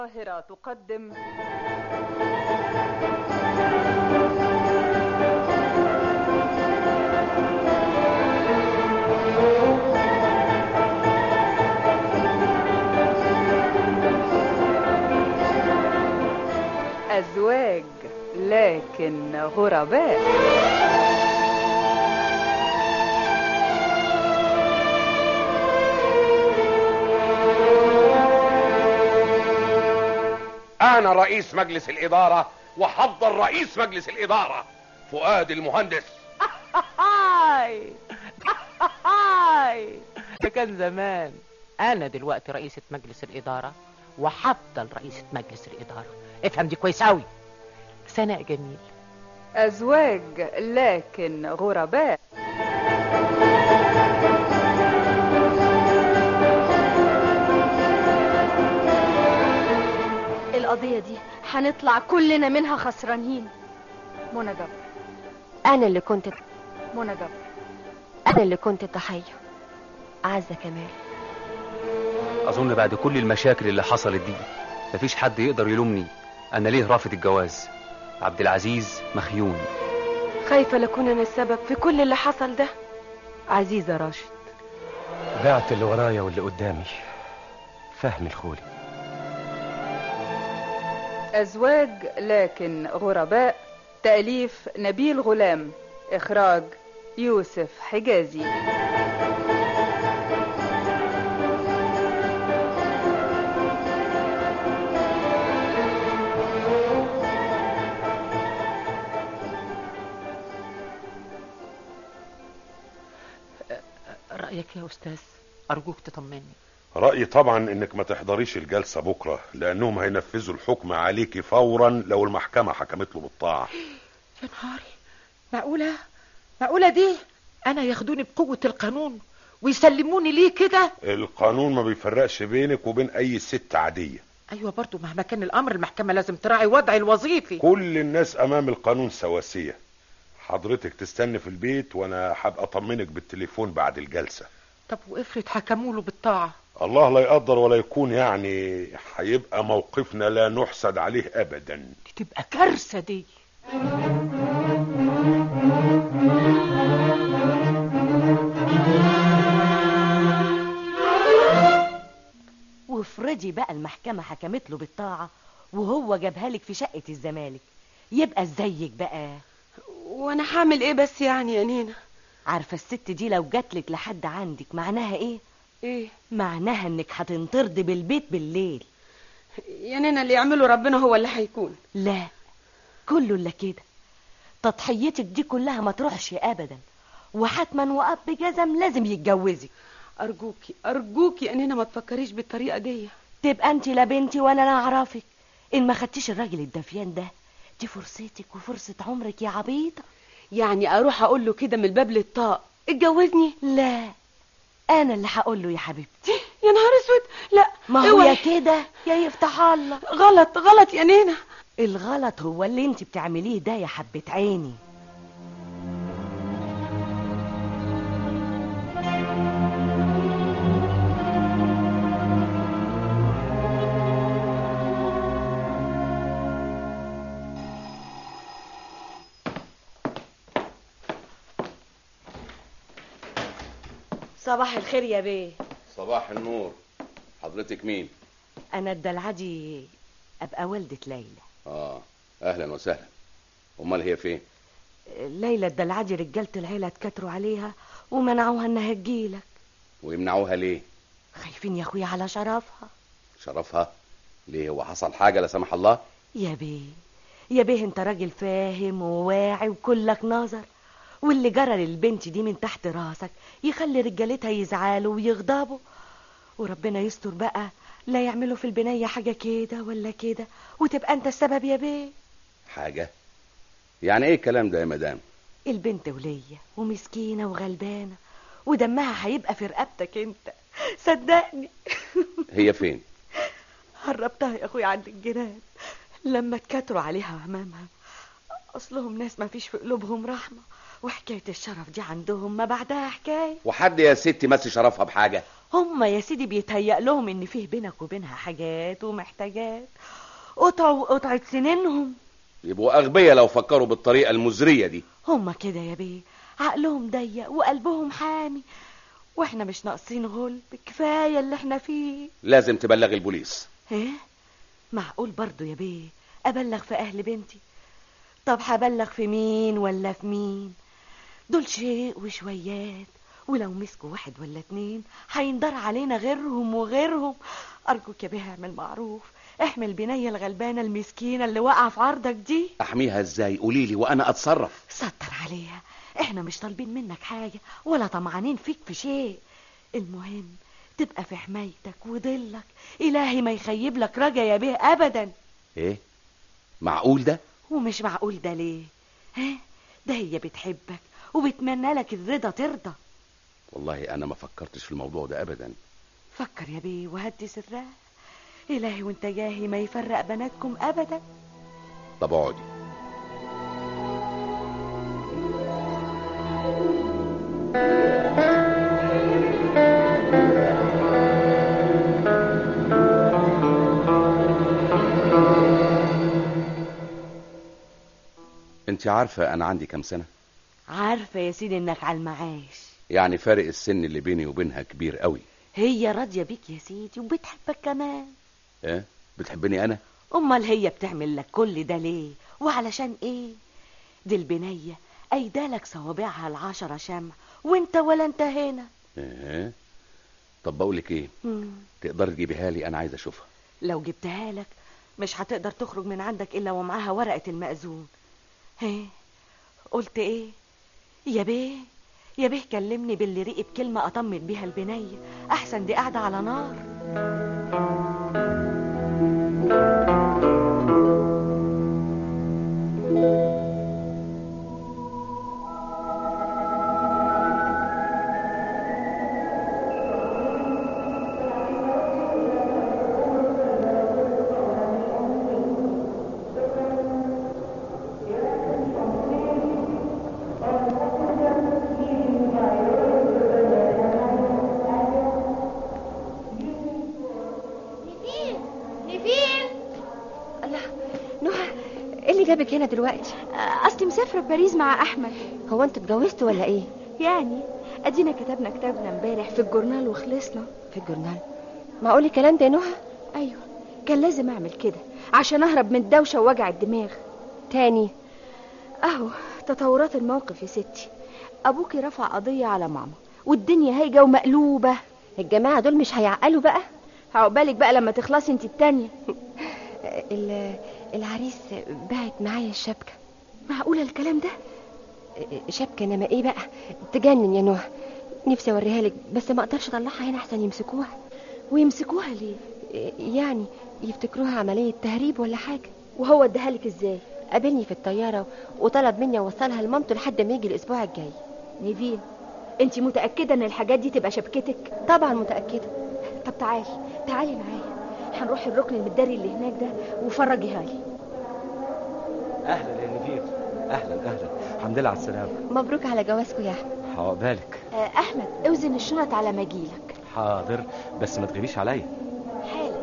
القاهرة تقدم أزواج لكن غرباء أنا رئيس مجلس الإدارة وحضر رئيس مجلس الإدارة فؤاد المهندس هاي هاي ده كان زمان انا دلوقتي رئيسة مجلس الادارة وهفضل رئيسة مجلس الادارة افهم دي كويس اوي سناء جميل أزواج لكن غرباء القضية دي هنطلع كلنا منها خسرانين منى جبر أنا اللي كنت منى جبر أنا اللي كنت الضحية عزة كمال أظن بعد كل المشاكل اللي حصلت دي مفيش حد يقدر يلومني أنا ليه رافض الجواز عبد العزيز مخيون خايفة لأكون أنا السبب في كل اللي حصل ده عزيزة راشد بعت اللي ورايا واللي قدامي فهم الخولي أزواج لكن غرباء تأليف نبيل غلام إخراج يوسف حجازي رأيك يا استاذ ارجوك تطمني رأيي طبعا انك ما تحضريش الجلسة بكرة لانهم هينفذوا الحكم عليكي فورا لو المحكمة حكمت له بالطاعة يا نهاري معقولة معقولة دي انا ياخدوني بقوة القانون ويسلموني ليه كده القانون ما بيفرقش بينك وبين اي ست عادية ايوه برضو مهما كان الامر المحكمة لازم تراعي وضعي الوظيفي كل الناس امام القانون سواسية حضرتك تستني في البيت وانا هبقى اطمنك بالتليفون بعد الجلسة طب وافرض حكموا له بالطاعة الله لا يقدر ولا يكون يعني هيبقى موقفنا لا نحسد عليه ابدا دي تبقى كارثة دي وافرضي بقى المحكمة حكمت له بالطاعة وهو جابها لك في شقة الزمالك يبقى ازيك بقى وأنا هعمل إيه بس يعني يا نينا عارفة الست دي لو جاتلك لحد عندك معناها ايه إيه معناها انك هتنطردي بالبيت بالليل يا نينا اللي يعمله ربنا هو اللي هيكون لا كله الا كده تضحيتك دي كلها ما تروحش ابدا وحتما واب بجزم لازم يتجوزك أرجوكي أرجوكي يا نينا ما تفكريش بالطريقة دي تبقى انت لا بنتي ولا انا اعرفك ان ما خدتيش الراجل الدفيان ده دي فرصتك وفرصة عمرك يا عبيطة يعني أروح أقول له كده من الباب للطاق اتجوزني لا انا اللي هقول له يا حبيبتي يا نهار اسود لا ما هو اوعي. يا كده يا يفتح الله غلط غلط يا نينا الغلط هو اللي انت بتعمليه ده يا حبة عيني صباح الخير يا بيه صباح النور حضرتك مين انا الدلعدي ابقى والدة ليلى اه اهلا وسهلا امال هي فين ليلى الدلعدي رجالة العيلة اتكتروا عليها ومنعوها انها تجيلك ويمنعوها ليه خايفين يا اخويا على شرفها شرفها ليه هو حصل حاجه لا سمح الله يا بيه يا بيه انت راجل فاهم وواعي وكلك نظر واللي جرى للبنت دي من تحت راسك يخلي رجالتها يزعلوا ويغضبوا وربنا يستر بقى لا يعملوا في البنية حاجة كده ولا كده وتبقى انت السبب يا بيه حاجه يعني ايه الكلام ده يا مدام البنت ولية ومسكينة وغلبانة ودمها هيبقى في رقبتك انت صدقني هي فين هربتها يا اخويا عند الجيران لما اتكتروا عليها امامها اصلهم ناس ما فيش في قلوبهم رحمة وحكاية الشرف دي عندهم ما بعدها حكاية وحد يا ستي مس شرفها بحاجه هما يا سيدي بيتهيأ لهم ان فيه بينك وبينها حاجات ومحتاجات قطعوا قطعة سنينهم يبقوا اغبياء لو فكروا بالطريقه المزريه دي هما كده يا بيه عقلهم ضيق وقلبهم حامي واحنا مش ناقصين غلب كفاية اللي احنا فيه لازم تبلغ البوليس ايه معقول برضو يا بيه ابلغ في اهل بنتي طب هبلغ في مين ولا في مين دول شيء وشويات ولو مسكوا واحد ولا اتنين هيندر علينا غيرهم وغيرهم ارجوك يا بيه اعمل معروف احمل بنية الغلبانة المسكينة اللي واقعة في عرضك دي احميها ازاي قولي لي وانا اتصرف ستر عليها احنا مش طالبين منك حاجة ولا طمعانين فيك في شيء المهم تبقى في حمايتك وظلك الهي ما يخيب لك رجا يا بيه ابدا ايه معقول ده ومش معقول ده ليه ها ده هي بتحبك وبتمنى لك الرضا ترضى والله انا ما فكرتش في الموضوع ده ابدا فكر يا بيه وهدي سرها الهي وانت جاهي ما يفرق بناتكم ابدا طب اقعدي انت عارفه انا عندي كام سنه عارفة يا سيدي انك على المعاش يعني فارق السن اللي بيني وبينها كبير قوي هي راضية بيك يا سيدي وبتحبك كمان ايه بتحبني انا امال هي بتعمل لك كل ده ليه وعلشان ايه دي البنية ايدالك صوابعها العشرة شمع وانت ولا انت هنا ايه طب بقولك ايه مم. تقدري تجيبيها لي انا عايز اشوفها لو جبتها لك مش هتقدر تخرج من عندك الا ومعاها ورقة المأذون هي قلت ايه يا بيه يا بيه كلمني باللي رقي بكلمة أطمن بيها البنية أحسن دي قاعدة على نار نيفين نيفين الله نهى ايه اللي جابك هنا دلوقتي اصلي مسافره في باريس مع احمد هو انتوا اتجوزتوا ولا ايه يعني ادينا كتبنا كتابنا امبارح في الجورنال وخلصنا في الجورنال معقول الكلام ده يا نهى ايوه كان لازم اعمل كده عشان اهرب من الدوشه ووجع الدماغ تاني اهو تطورات الموقف يا ستي ابوكي رفع قضيه على ماما والدنيا هايجه ومقلوبه الجماعه دول مش هيعقلوا بقى عقبالك بقى لما تخلصي انت التانية ال- العريس بعت معايا الشبكه معقوله الكلام ده شبكه انما ايه بقى تجنن يا نهى نفسي اوريها لك بس ما اقدرش اطلعها هنا احسن يمسكوها ويمسكوها ليه يعني يفتكروها عمليه تهريب ولا حاجه وهو اداها لك ازاي قابلني في الطياره وطلب مني اوصلها لمامته لحد ما يجي الاسبوع الجاي نيفين انت متاكده ان الحاجات دي تبقى شبكتك طبعا متاكده طب تعالي تعالي معايا هنروح الركن المداري اللي هناك ده وفرجيها لي اهلا يا نفير اهلا اهلا الحمد لله على السلامه مبروك على جوازكم يا احمد عقبالك آه احمد اوزن الشنط على ما اجيلك حاضر بس ما تغيبيش عليا حالا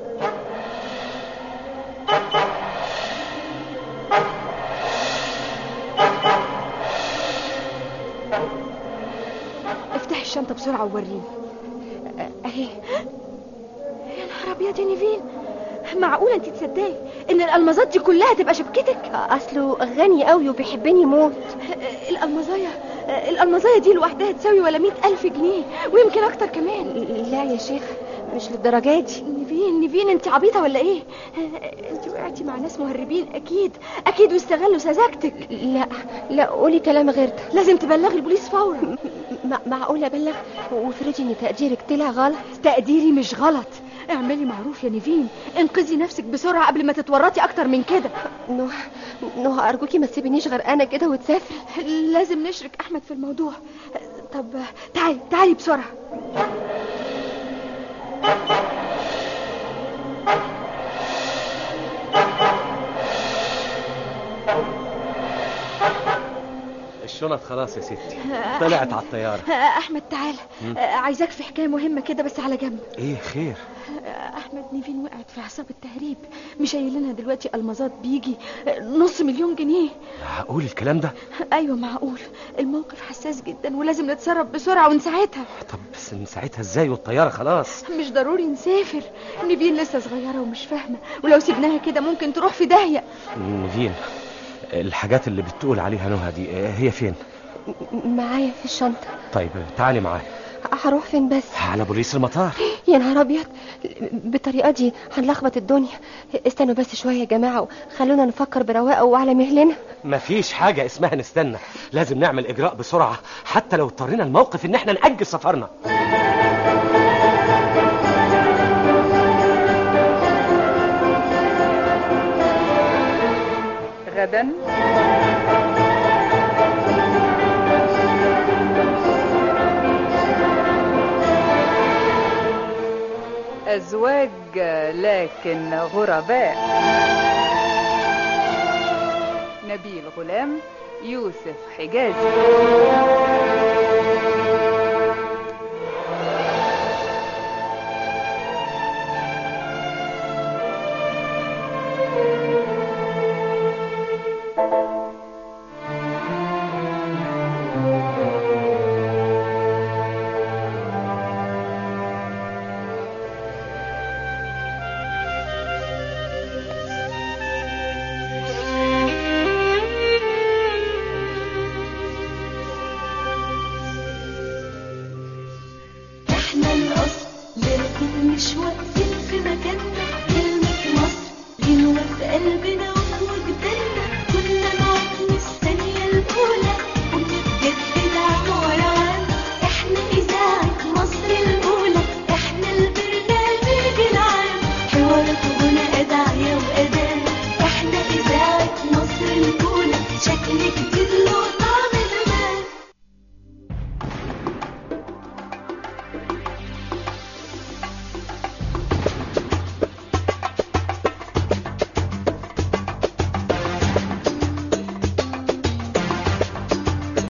افتح الشنطه بسرعه ووريني اهي يا نهار ابيض يا نيفين معقوله انت تصدقي ان الالمازات دي كلها تبقى شبكتك اصله غني قوي وبيحبني موت الالمازايه الالمازايه دي لوحدها تساوي ولا مئة الف جنيه ويمكن اكتر كمان لا يا شيخ مش للدرجه دي نيفين نيفين انت عبيطه ولا ايه انت وقعتي مع ناس مهربين اكيد اكيد واستغلوا سذاجتك لا لا قولي كلام غير ده لازم تبلغي البوليس فورا م- معقول ابلغ وافرضي ان تقديرك طلع غلط تقديري مش غلط اعملي معروف يا نيفين انقذي نفسك بسرعه قبل ما تتورطي اكتر من كده نوح نوح ارجوكي ما تسيبنيش غرقانه كده وتسافري لازم نشرك احمد في الموضوع طب تعالي تعالي بسرعه الشنط خلاص يا ستي طلعت على الطيارة احمد تعال مم. عايزاك في حكايه مهمه كده بس على جنب ايه خير احمد نيفين وقعت في حساب التهريب مش قايل لنا دلوقتي المظات بيجي نص مليون جنيه معقول الكلام ده ايوه معقول الموقف حساس جدا ولازم نتصرف بسرعه ونساعدها طب بس نساعدها ازاي والطيارة خلاص مش ضروري نسافر نيفين لسه صغيره ومش فاهمه ولو سيبناها كده ممكن تروح في داهيه نيفين الحاجات اللي بتقول عليها نهى دي آه، هي فين معايا في الشنطة طيب تعالي معايا هروح فين بس على بوليس المطار يا نهار ابيض بالطريقة دي هنلخبط الدنيا استنوا بس شوية يا جماعة وخلونا نفكر برواقة وعلى مهلنا مفيش حاجة اسمها نستنى لازم نعمل إجراء بسرعة حتى لو اضطرينا الموقف إن احنا نأجل سفرنا غدا أزواج لكن غرباء نبيل غلام يوسف حجازي احنا الاصل لكن مش واقفين في مكاننا كلمة مصر غنوة في قلبنا وجداننا كنا معاك من الثانية الأولى وبنتجدد عام ورا عام احنا إذاعة مصر الأولى احنا البرنامج العام حوارات وغنى أدعية وأداء احنا إذاعة مصر الأولى شكل جديد له